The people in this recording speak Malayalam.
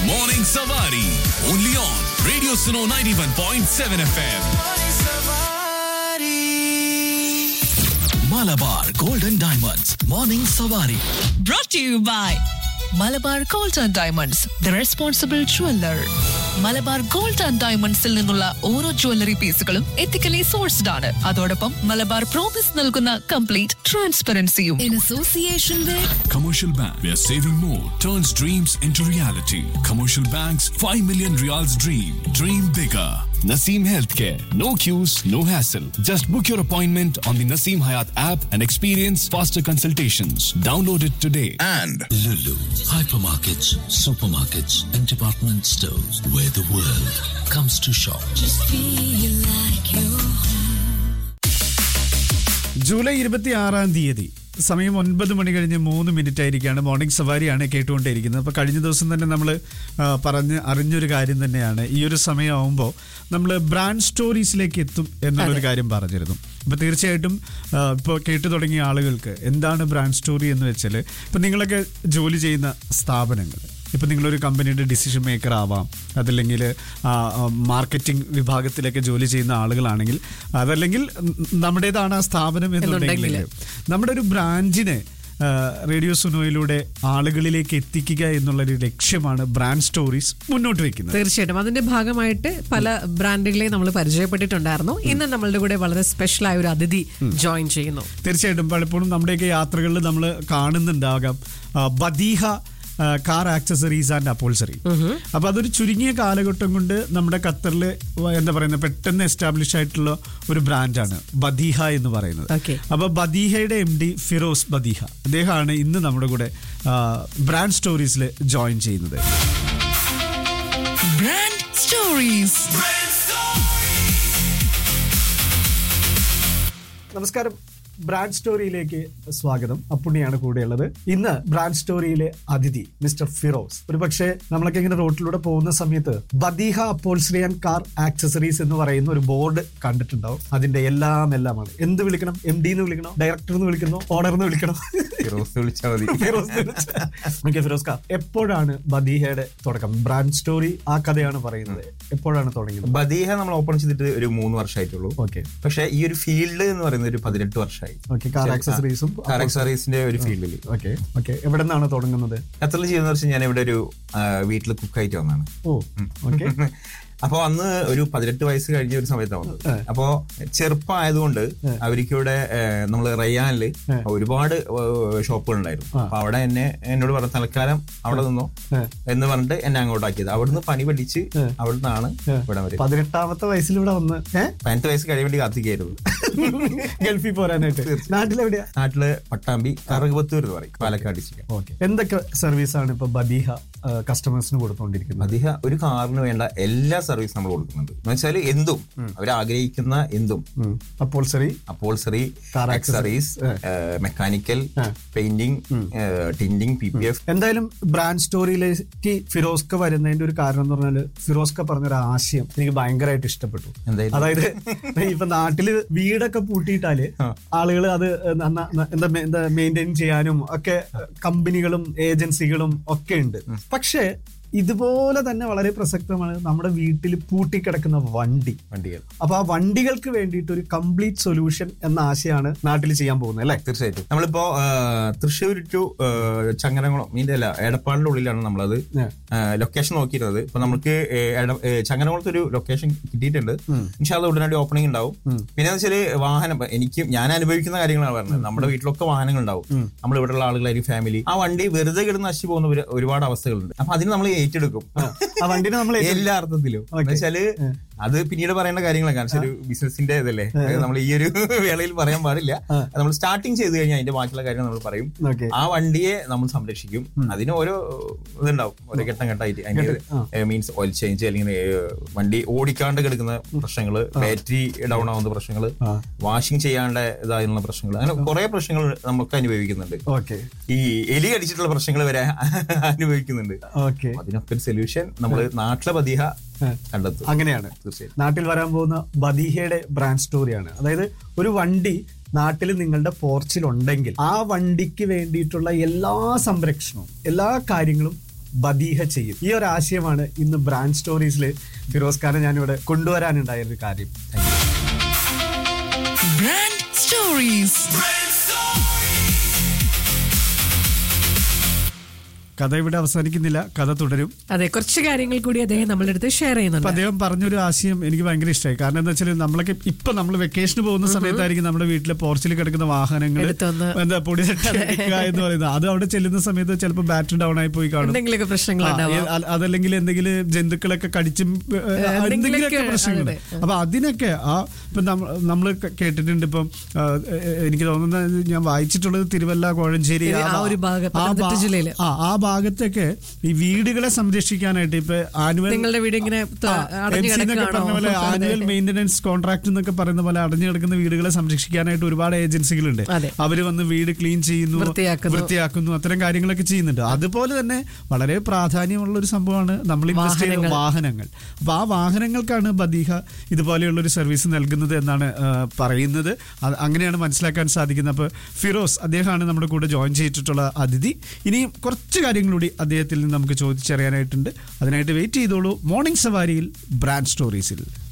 Morning Savari. Only on Radio Suno 91.7 FM. Malabar Golden Diamonds. Morning Savari. brought to you by Malabar gold and diamonds the responsible jeweller Malabar gold and ഡയമണ്ട്സിൽ നിന്നുള്ള ഓരോ ജ്വല്ലറി പീസുകളും എത്തിക്കലി സോഴ്സ്ഡ് ആണ് അതോടൊപ്പം മലബാർ പ്രോമിസ് നൽകുന്ന കംപ്ലീറ്റ് ട്രാൻസ്പെറൻസിയും in association with Commercial Bank, where saving more turns dreams into reality. Commercial Bank's 5 million reals dream. Dream bigger. Naseem Healthcare. No queues, no hassle. Just book your appointment on the Naseem Hayat app and experience faster consultations. Download it today. And Lulu, hypermarkets, supermarkets, and department stores where the world comes to shop. July ഇരുപത്തി ആറാം തീയതി സമയം ഒൻപത് മണി കഴിഞ്ഞ് മൂന്ന് മിനിറ്റ് ആയിരിക്കുകയാണ് മോർണിംഗ് സവാരിയാണ് കേട്ടുകൊണ്ടേയിരിക്കുന്നത് അപ്പോൾ കഴിഞ്ഞ ദിവസം തന്നെ നമ്മൾ പറഞ്ഞ് അറിഞ്ഞൊരു കാര്യം തന്നെയാണ് ഈ ഒരു സമയമാകുമ്പോൾ നമ്മൾ ബ്രാൻഡ് സ്റ്റോറീസിലേക്ക് എത്തും എന്നുള്ളൊരു കാര്യം പറഞ്ഞിരുന്നു അപ്പോൾ തീർച്ചയായിട്ടും ഇപ്പോൾ കേട്ടു തുടങ്ങിയ ആളുകൾക്ക് എന്താണ് ബ്രാൻഡ് സ്റ്റോറി എന്ന് വെച്ചാൽ ഇപ്പം നിങ്ങളൊക്കെ ജോലി ചെയ്യുന്ന സ്ഥാപനങ്ങൾ ഇപ്പം നിങ്ങളൊരു കമ്പനിയുടെ ഡിസിഷൻ മേക്കർ ആവാം അതല്ലെങ്കിൽ മാർക്കറ്റിംഗ് വിഭാഗത്തിലൊക്കെ ജോലി ചെയ്യുന്ന ആളുകളാണെങ്കിൽ അതല്ലെങ്കിൽ നമ്മുടേതാണ് ആ സ്ഥാപനം എന്നുണ്ടെങ്കിൽ നമ്മുടെ ഒരു ബ്രാൻഡിനെ ആ, റേഡിയോ സുനോയിലൂടെ ആളുകളിലേക്ക് എത്തിക്കുക എന്നുള്ളൊരു ലക്ഷ്യമാണ് ബ്രാൻഡ് സ്റ്റോറീസ് മുന്നോട്ട് വെക്കുന്നത് തീർച്ചയായിട്ടും അതിന്റെ ഭാഗമായിട്ട് പല ബ്രാൻഡുകളെ നമ്മൾ പരിചയപ്പെട്ടിട്ടുണ്ടായിരുന്നു ഇന്ന് നമ്മളുടെ കൂടെ വളരെ സ്പെഷ്യൽ ആയ ഒരു അതിഥി ജോയിൻ ചെയ്യുന്നു തീർച്ചയായിട്ടും പലപ്പോഴും നമ്മുടെയൊക്കെ യാത്രകളിൽ നമ്മൾ കാണുന്നുണ്ടാകാം ആ, Badeeha car accessories and upholstery അപ്പൊ അതൊരു ചുരുങ്ങിയ കാലഘട്ടം കൊണ്ട് നമ്മുടെ ഖത്തറിൽ എന്താ പറയുന്നത് പെട്ടെന്ന് എസ്റ്റാബ്ലിഷ് ആയിട്ടുള്ള ഒരു ബ്രാൻഡാണ് ബദീഹ എന്ന് പറയുന്നത് Okay. അപ്പൊ ബദീഹയുടെ എം ഡി ഫിറോസ് ബദീഹ അദ്ദേഹമാണ് ഇന്ന് നമ്മുടെ കൂടെ ബ്രാൻഡ് സ്റ്റോറീസിൽ ജോയിൻ ചെയ്യുന്നത് ബ്രാൻഡ് സ്റ്റോറീസ് നമസ്കാരം ബ്രാൻഡ് സ്റ്റോറിയിലേക്ക് സ്വാഗതം അപ്പുണ്ണിയാണ് കൂടെയുള്ളത് ഇന്ന് ബ്രാൻഡ് സ്റ്റോറിയിലെ അതിഥി മിസ്റ്റർ ഫിറോസ് ഒരു പക്ഷേ നമ്മളൊക്കെ ഇങ്ങനെ റോട്ടിലൂടെ പോകുന്ന സമയത്ത് Badeeha upholstery and car accessories എന്ന് പറയുന്ന ഒരു ബോർഡ് കണ്ടിട്ടുണ്ടാവും അതിന്റെ എല്ലാം എല്ലാമാണ് എന്ത് വിളിക്കണം എം ഡി എന്ന് വിളിക്കണോ ഡയറക്ടർ എന്ന് വിളിക്കണോ ഓണർ എന്ന് വിളിക്കണോ ഫിറോസ് വിളിച്ചാൽ മതി ഫിറോസ് എന്ന് വിളിച്ചാ. ഓക്കേ, ഫിറോസ് കാ എപ്പോഴാണ് ബദീഹയുടെ തുടക്കം ബ്രാൻഡ് സ്റ്റോറി ആ കഥയാണ് പറയുന്നത് എപ്പോഴാണ് തുടങ്ങിയത് ബദീഹ നമ്മൾ ഓപ്പൺ ചെയ്തിട്ട് ഒരു മൂന്ന് വർഷമായിട്ടുള്ളൂ ഓക്കെ പക്ഷെ ഈ ഒരു ഫീൽഡ് എന്ന് പറയുന്നത് ഒരു പതിനെട്ട് വർഷമായി ഓക്കെ കാർ ആക്സസറീസും കാർ ആക്സറീസിന്റെ ഒരു ഫീൽഡിൽ ഓക്കെ ഓക്കെ എവിടെ നിന്നാണ് തുടങ്ങുന്നത് ഖത്തറിൽ ചെയ്യുന്ന വെച്ചാൽ ഞാൻ ഇവിടെ ഒരു വീട്ടിൽ കുക്കായിട്ട് വന്നാണ് ഓ ഓക്കെ അപ്പൊ അന്ന് ഒരു പതിനെട്ട് വയസ്സ് കഴിഞ്ഞ ഒരു സമയത്താണ് വന്നത് അപ്പോ ചെറുപ്പമായതുകൊണ്ട് അവർക്ക് ഇവിടെ നമ്മൾ റയ്യാനില് ഒരുപാട് ഷോപ്പുകൾ ഉണ്ടായിരുന്നു അപ്പൊ അവിടെ എന്നെ എന്നോട് പറഞ്ഞ തൽക്കാലം അവിടെ നിന്നോ എന്ന് പറഞ്ഞിട്ട് എന്നെ അങ്ങോട്ടാക്കിയത് അവിടുന്ന് പണി പഠിച്ച് അവിടുന്നാണ് ഇവിടെ വരെ പതിനെട്ടാമത്തെ വയസ്സിൽ ഇവിടെ വന്ന് ഏ പതിനെട്ട് വയസ്സ് കഴിയാൻ വേണ്ടി കാത്തിക്കായിരുന്നു ഗൾഫിൽ പോരാനായിട്ട് നാട്ടിലെവിടെയാ നാട്ടില് പട്ടാമ്പി കറുകുപത്തൂർ എന്ന് പറയും പാലക്കാട് ജില്ല ഓക്കെ എന്തൊക്കെ സർവീസ് ആണ് ഇപ്പൊ ബദീഹ കസ്റ്റമേഴ്സിന് കൊടുത്തോണ്ടിരിക്കുന്നത് അദ്ദേഹം ഒരു കാറിന് വേണ്ട എല്ലാ സർവീസും നമ്മൾ കൊടുക്കുന്നുണ്ട് എന്ന് വെച്ചാൽ എന്തും അവർ ആഗ്രഹിക്കുന്ന എന്തും upholstery upholstery Car accessories mechanical painting tinting P P F എന്തായാലും ബ്രാൻഡ് സ്റ്റോറിയിലേക്ക് ഫിറോസ്ക വരുന്നതിന്റെ ഒരു കാരണം എന്ന് പറഞ്ഞാല് ഫിറോസ്ക പറഞ്ഞൊരു ആശയം എനിക്ക് ഭയങ്കരമായിട്ട് ഇഷ്ടപ്പെട്ടു എന്തായിരുന്നു? അതായത് ഇപ്പൊ നാട്ടില് വീടൊക്കെ പൂട്ടിയിട്ടാല് ആളുകൾ അത് നന്ന- ന- എന്താ മെ- എന്താ മെയിൻറ്റെയിൻ ചെയ്യാനും ഒക്കെ കമ്പനികളും ഏജൻസികളും ഒക്കെ ഉണ്ട് പക്ഷേ ഇതുപോലെ തന്നെ വളരെ പ്രസക്തമാണ് നമ്മുടെ വീട്ടിൽ പൂട്ടിക്കിടക്കുന്ന വണ്ടി വണ്ടികൾ അപ്പൊ ആ വണ്ടികൾക്ക് വേണ്ടിയിട്ട് ഒരു കംപ്ലീറ്റ് സൊല്യൂഷൻ എന്ന ആശയമാണ് നാട്ടിൽ ചെയ്യാൻ പോകുന്നത് അല്ലേ തീർച്ചയായിട്ടും നമ്മളിപ്പോ ആ, തൃശ്ശൂർ ടു ആ, ചങ്ങനകുളം മീൻ്റെ അല്ല എടപ്പാടിന്റെ ഉള്ളിലാണ് നമ്മളത് ലൊക്കേഷൻ നോക്കിയിരുന്നത് ഇപ്പൊ നമുക്ക് ഏ, എട- ഏ, ചങ്ങനകുളത്ത് ഒരു ലൊക്കേഷൻ കിട്ടിയിട്ടുണ്ട് ഇൻഷാല്ല ഉടനടി ഓപ്പണിംഗ് ഉണ്ടാവും പിന്നെ വെച്ചാല് വാഹനം ഇപ്പൊ എനിക്ക് ഞാൻ അനുഭവിക്കുന്ന കാര്യങ്ങളാണ് പറഞ്ഞത് നമ്മുടെ വീട്ടിലൊക്കെ വാഹനങ്ങൾ ഉണ്ടാവും നമ്മൾ ഇവിടെ ഉള്ള ആളുകളായിരിക്കും ഫാമിലി ആ വണ്ടി വെറുതെ കിടന്ന് നശിച്ചു പോകുന്ന ഒരു- ഒരുപാട് അവസ്ഥകളുണ്ട് അപ്പൊ അതിന് നമ്മൾ ഏറ്റെടുക്കും ആ വണ്ടിനെ നമ്മൾ എല്ലാ അർത്ഥത്തിലും എന്ന് വെച്ചാല് അത് പിന്നീട് പറയേണ്ട കാര്യങ്ങളൊക്കെ കാരണം ഒരു ബിസിനസിന്റെ ഇതല്ലേ നമ്മൾ ഈ ഒരു വേളയിൽ പറയാൻ പാടില്ല നമ്മൾ സ്റ്റാർട്ടിങ് ചെയ്ത് കഴിഞ്ഞാൽ അതിന്റെ ബാക്കിയുള്ള കാര്യങ്ങൾ നമ്മൾ പറയും ഓക്കെ ആ വണ്ടിയെ നമ്മൾ സംരക്ഷിക്കും അതിന് ഓരോ ഇതുണ്ടാവും ഓരോ ഘട്ടം ഘട്ടമായിട്ട് അതിന്റെ മീൻസ് ഓയിൽ ചേഞ്ച് അല്ലെങ്കിൽ ഏ, വണ്ടി ഓടിക്കാണ്ട് കിടക്കുന്ന പ്രശ്നങ്ങള് ബാറ്ററി ഡൗൺ ആവുന്ന പ്രശ്നങ്ങള് വാഷിംഗ് ചെയ്യാണ്ട് ഇതായുള്ള പ്രശ്നങ്ങൾ അങ്ങനെ കുറെ പ്രശ്നങ്ങൾ നമുക്ക് അനുഭവിക്കുന്നുണ്ട് ഓക്കെ ഈ എലി കടിച്ചിട്ടുള്ള പ്രശ്നങ്ങൾ വരെ അനുഭവിക്കുന്നുണ്ട് ഓക്കെ അതിനൊക്കെ ഒരു സൊല്യൂഷൻ നമ്മൾ നാട്ടിലെ പതിഹ കണ്ടെത്തും അങ്ങനെയാണ് തീർച്ചയായും നാട്ടിൽ വരാൻ പോകുന്ന ബദീഹയുടെ ബ്രാൻഡ് സ്റ്റോറിയാണ് അതായത് ഒരു വണ്ടി നാട്ടിൽ നിങ്ങളുടെ പോർച്ചിൽ ഉണ്ടെങ്കിൽ ആ വണ്ടിക്ക് വേണ്ടിയിട്ടുള്ള എല്ലാ സംരക്ഷണവും എല്ലാ കാര്യങ്ങളും ബദീഹ ചെയ്യും ഈ ഒരു ആശയമാണ് ഇന്ന് ബ്രാൻഡ് സ്റ്റോറീസിൽ ഫിറോസ് ഖാനെ ഞാനിവിടെ കൊണ്ടുവരാനുണ്ടായ ഒരു കാര്യം Brand Stories. കഥ ഇവിടെ അവസാനിക്കുന്നില്ല കഥ തുടരും അതെ കുറച്ച് കാര്യങ്ങൾ കൂടി അദ്ദേഹം നമ്മളുടെ അടുത്ത് ഷെയർ അപ്പൊ ചെയ്യുന്നുണ്ട് അദ്ദേഹം പറഞ്ഞൊരു ആശയം എനിക്ക് ഭയങ്കര ഇഷ്ടമായി കാരണം എന്താ വെച്ചാൽ നമ്മളൊക്കെ ഇപ്പൊ നമ്മൾ വെക്കേഷന് പോകുന്ന സമയത്തായിരിക്കും നമ്മുടെ വീട്ടിലെ പോർച്ചിൽ കിടക്കുന്ന വാഹനങ്ങൾ എടുത്തൊന്ന് എന്താ പൊടി തട്ടി എടുക്കുക എന്ന് പറയുന്നത് അത് അവിടെ ചെല്ലുന്ന സമയത്ത് ചിലപ്പോൾ ബാറ്ററി ഡൗൺ ആയി പോയി കാണും എന്തെങ്കിലുമൊക്കെ പ്രശ്നങ്ങൾ ആ, ഉണ്ടാവാം ഏ- അ- അതല്ലെങ്കിൽ എന്തെങ്കിലും ജന്തുക്കളൊക്കെ കടിച്ചും ഏ, എന്തെങ്കിലുമൊക്കെ, എന്തെങ്കിലുമൊക്കെ പ്രശ്നങ്ങൾ അതെ. അപ്പൊ അതിനൊക്കെ ആ ഇപ്പൊ നമ്മൾ കേട്ടിട്ടുണ്ട് ഇപ്പം ആ, എ- എനിക്ക് തോന്നുന്നത് ഞാൻ വായിച്ചിട്ടുള്ളത് തിരുവല്ല കോഴഞ്ചേരി ആ ഭാ- ഒരു ഭാഗം, ആ പത്തനംതിട്ട ഭാ- ജില്ലയില്. ആ ആ ഭാഗത്തൊക്കെ ഈ വീടുകളെ സംരക്ഷിക്കാനായിട്ട് ഇപ്പൊ ആനുവൽ നിങ്ങളുടെ വീട് ഇങ്ങനെ ത- ആ, അടഞ്ഞു MC എന്നൊക്കെ കിടക്കുകയാണോ? പറഞ്ഞ പോലെ അതെ. ആനുവൽ മെയിന്റനൻസ് കോൺട്രാക്ട് എന്നൊക്കെ പറയുന്ന പോലെ അടഞ്ഞു കിടക്കുന്ന വീടുകളെ സംരക്ഷിക്കാനായിട്ട് ഒരുപാട് ഏജൻസികളുണ്ട് അതെ. അവര് വന്ന് വീട് ക്ലീൻ ചെയ്യുന്നു വൃത്തിയാക്കുന്നു. വൃത്തിയാക്കുന്നു അത്തരം കാര്യങ്ങളൊക്കെ ചെയ്യുന്നുണ്ട് അതുപോലെ തന്നെ വളരെ പ്രാധാന്യമുള്ള ഒരു സംഭവമാണ് നമ്മൾ ഇൻവെസ്റ്റ് ചെയ്യുന്ന വാഹനങ്ങൾ അപ്പൊ ആ വാഹനങ്ങൾക്കാണ് ബദീഹ ഇതുപോലെയുള്ള ഒരു സർവീസ് നൽകുന്നത് എന്നാണ് ആ, പറയുന്നത് അത് അങ്ങനെയാണ് മനസ്സിലാക്കാൻ സാധിക്കുന്നത് അപ്പോൾ ഫിറോസ് അദ്ദേഹമാണ് നമ്മുടെ കൂടെ ജോയിൻ ചെയ്തിട്ടുള്ള അതിഥി ഇനിയും കുറച്ച് കാര്യങ്ങളൂടി അദ്ദേഹത്തിൽ നിന്ന് നമുക്ക് ചോദിച്ചറിയാനായിട്ടുണ്ട് അതിനായിട്ട് വെയിറ്റ് ചെയ്തോളൂ മോർണിംഗ് സവാരിയിൽ ബ്രാൻഡ് സ്റ്റോറീസിൽ